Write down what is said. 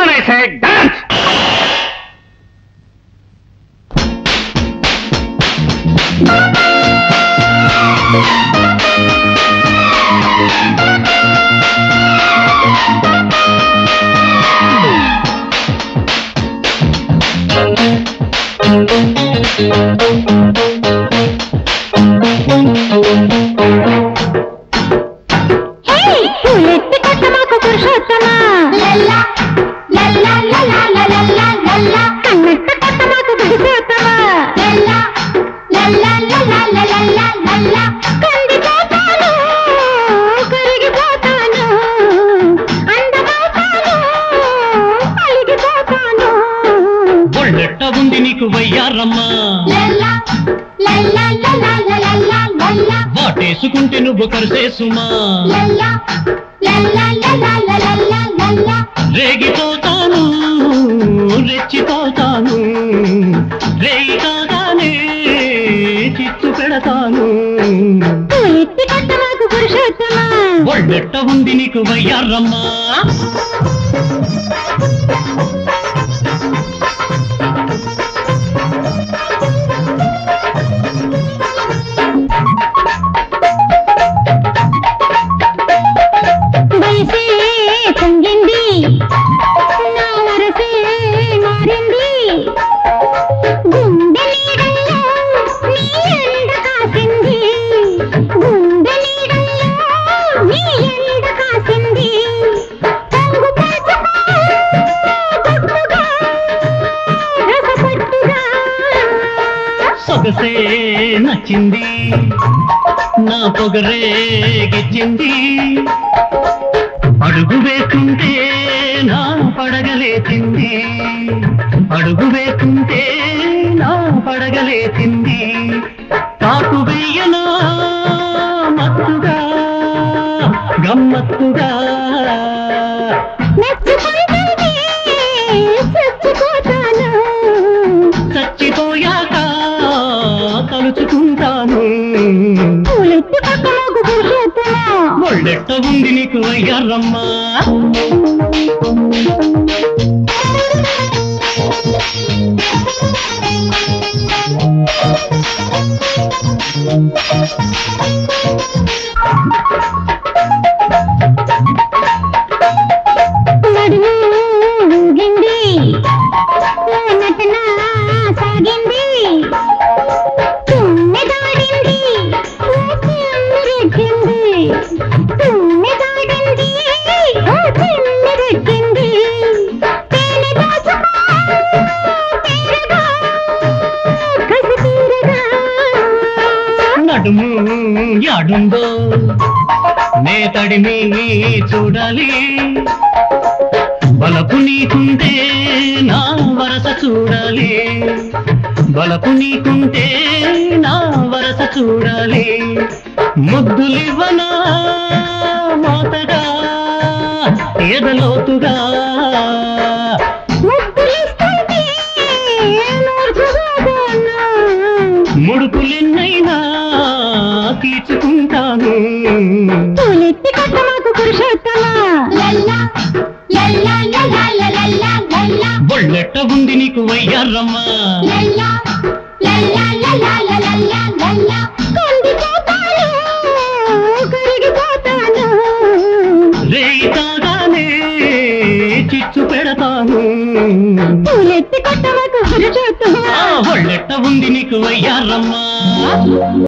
Down I side dance పూలెత్తి కట్టమాకు పురుషోత్తమా కన్నెత్తి కట్టమాకు పురుషోత్తమా కందిపోతాను కరిగిపోతాను అందమవుతాను అలిగిపోతాను ఒళ్ళెట్ట ఉంది నీకు వయ్యారమ్మా వాటేసుకుంటే నువ్వు కరిసేసుమా రేగిపోతాను రెచ్చిపోతాను రేగి కాగానే చిత్తు పెడతాను పూలెత్తి కట్టమాకు పురుషోత్తమా ఒళ్ళెట్ట ఉంది నీకు వయ్యారమ్మా వయసే పొంగింది నా వరసే మారింది గుండె నీడల్లో నీ ఎండ కాసింది గుండె నీడల్లో నీ ఎండ కాసింది పొంగు పరచుకో గుట్టుగా రసపట్టుగా సొగసే నచ్చింది నా పొగరే గిచ్చింది అడుగు వేస్తుంటే నా పడగలేచింది అడుగు వేస్తుంటే నా పడగలేచింది కాకు వెయ్యనా మత్తుగా గమ్మత్తుగా నచ్చుకుంటుంది చచ్చిపోతాను చచ్చిపోయాక తలుచుకుంటాను పూలెత్తి పక్కనకు పురుషోత్తమా ఒళ్ళెట్ట ఉంది నీకు అయ్యారమ్మా నడుము ఊగింది ఓ నటన సాగింది తుమ్మెదాడింది ఓ చెమ్మిరెక్కింది తుమ్మెదాడింది ఓ చెమ్మిరెక్కింది తేనె దోచుకో తీరగా కసి తీరగా నడుము యాడుందో నే తడిమి చూడాలి బలపు నీకుంటే నా వరస చూడాలి బలపు నీకుంటే నా వరస చూడాలి ముద్దులివ్వనా మోతగా ఎదలోతుగా ముద్దులిస్తుంటే మూర్ఖుగాను. ముడుకులెన్నైనా తీర్చుకుంటాను పూలెత్తి కట్టమాకు పురుషోత్తమా బొళ్ళెట్ట ఉంది నీకు వయ్యారమ్మా కందిపోతాను కరిగిపోతాను రేయి కాగానే చిచ్చు పెడతాను పూలెత్తి కట్టమాకు పురుషోత్తమా ఆ ఒళ్ళెట్ట ఉంది నీకు వయ్యారమ్మా